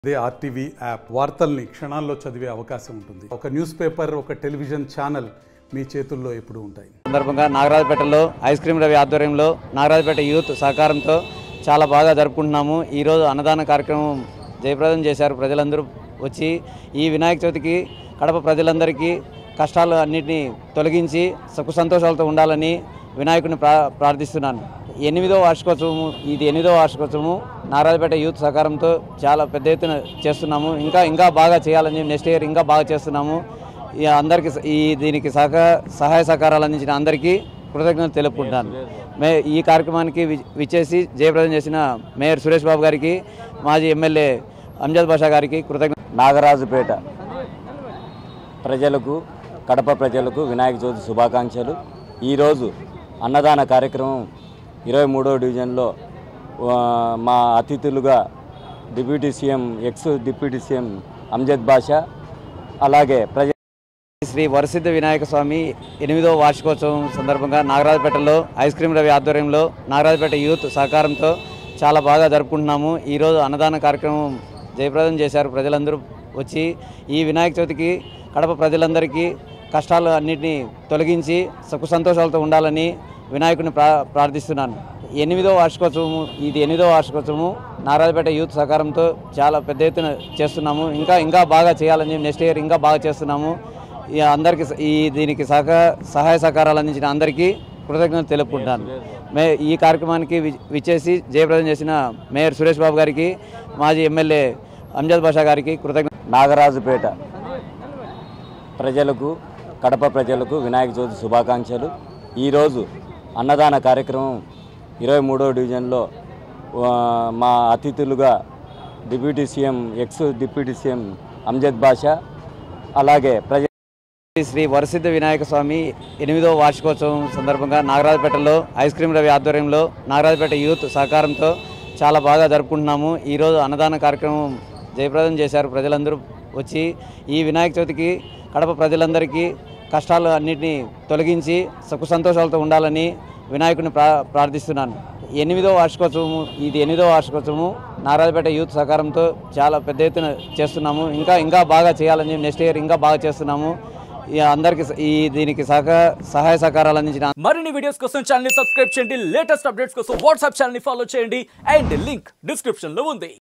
అదే RTV app వార్తల్ని క్షణాల్లో చదివే అవకాశం ఉంటుంది ఒక న్యూస్ పేపర్ ఒక టెలివిజన్ ఛానల్ మీ చేతుల్లో ఎప్పుడూ ఉంటాయి సందర్భంగా నాగరాజపేటలో ఐస్ క్రీమ్ రవి ఆధ్వర్యంలో నాగరాజపేట యూత్ సహకారంతో చాలా బాగా జరుపుకుంటున్నాము ఈరోజు అన్నదాన కార్యక్రమం జయప్రదం చేశారు ప్రజలందరూ వచ్చి ఈ వినాయక చవితికి కడప ప్రజలందరికీ కష్టాలు అన్నింటినీ తొలగించి సుఖ సంతోషాలతో ఉండాలని వినాయకుని ప్రా ప్రార్థిస్తున్నాను ఎనిమిదో వార్షికోత్సవము ఇది ఎనిమిదో వార్షికోత్సవము నారాయణపేట యూత్ సహకారంతో చాలా పెద్ద ఎత్తున చేస్తున్నాము ఇంకా ఇంకా బాగా చేయాలని నెక్స్ట్ ఇయర్ ఇంకా బాగా చేస్తున్నాము ఈ అందరికి ఈ దీనికి సహక సహాయ సహకారాలు అందించిన అందరికీ కృతజ్ఞతలు తెలుపుకుంటాను మే ఈ కార్యక్రమానికి వి- విచ్చేసి జయప్రదం చేసిన మేయర్ సురేష్ బాబు గారికి మాజీ ఎమ్మెల్యే అంజద్ బాషా గారికి కృతజ్ఞత నాగరాజుపేట ప్రజలకు కడప ప్రజలకు వినాయక చవితి శుభాకాంక్షలు ఈరోజు అన్నదాన కార్యక్రమం ఇరవై మూడో డివిజన్లో ఆ, మా అతిథులుగా deputy CM ex deputy CM Amjad Basha అలాగే ప్రజ శ్రీ వరసిద్ధ వినాయక స్వామి ఎనిమిదో వార్షికోత్సవం సందర్భంగా నాగరాజపేటలో ఐస్ క్రీమ్ రవి ఆధ్వర్యంలో నాగరాజపేట యూత్ సహకారంతో చాలా బాగా జరుపుకుంటున్నాము ఈరోజు అన్నదాన కార్యక్రమం జయప్రదం చేశారు ప్రజలందరూ వచ్చి ఈ వినాయక చవితికి కడప ప్రజలందరికీ కష్టాలు అన్నింటినీ తొలగించి సుఖ సంతోషాలతో ఉండాలని వినాయకుని ప్రా ప్రార్థిస్తున్నాను ఎనిమిదో వార్షికోత్సవము ఇది ఎనిమిదో వార్షికోత్సవము నారాయణపేట యూత్ సహకారంతో చాలా పెద్ద ఎత్తున చేస్తున్నాము ఇంకా ఇంకా బాగా చేయాలని నెక్స్ట్ ఇయర్ ఇంకా బాగా చేస్తున్నాము ఈ అందరికి ఈ దీనికి సహక సహాయ సహకారాలు అందించిన అందరికీ కృతజ్ఞతలు తెలుపుకుంటాను మే ఈ కార్యక్రమానికి వి- విచ్చేసి జయప్రదం చేసిన మేయర్ సురేష్ బాబు గారికి మాజీ ఎమ్మెల్యే అంజద్ బాషా గారికి కృతజ్ఞత నాగరాజుపేట ప్రజలకు కడప ప్రజలకు వినాయక చవితి శుభాకాంక్షలు ఈరోజు అన్నదాన కార్యక్రమం ఇరవై మూడో డివిజన్లో ఆ, మా అతిథులుగా deputy CM ex deputy CM Amjad Basha అలాగే ప్రజ శ్రీ వరసిద్ధ వినాయక స్వామి ఎనిమిదో వార్షికోత్సవం సందర్భంగా నాగరాజపేటలో ఐస్ క్రీమ్ రవి ఆధ్వర్యంలో నాగరాజపేట యూత్ సహకారంతో చాలా బాగా జరుపుకుంటున్నాము ఈరోజు అన్నదాన కార్యక్రమం జయప్రదం చేశారు ప్రజలందరూ వచ్చి ఈ వినాయక చవితికి కడప ప్రజలందరికీ కష్టాలు అన్నింటినీ తొలగించి సుఖ సంతోషాలతో ఉండాలని వినాయకుని ప్రా ప్రార్థిస్తున్నాను ఎనిమిదో వార్షికోత్సవము ఇది ఎనిమిదో వార్షికోత్సవము నారాయణపేట యూత్ సహకారంతో చాలా పెద్ద ఎత్తున చేస్తున్నాము ఇంకా ఇంకా బాగా చేయాలని నెక్స్ట్ ఇయర్ ఇంకా బాగా చేస్తున్నాము ఈ అందరికి ఈ దీనికి సహక సహాయ సహకారాలు అందించిన మరిన్ని వీడియోస్ కోసం ఛానల్ ని సబ్స్క్రైబ్ చేయండి లేటెస్ట్ అప్డేట్స్ కోసం వాట్సాప్ ఛానల్ ని ఫాలో చేయండి అండ్ లింక్ డిస్క్రిప్షన్ లో ఉంది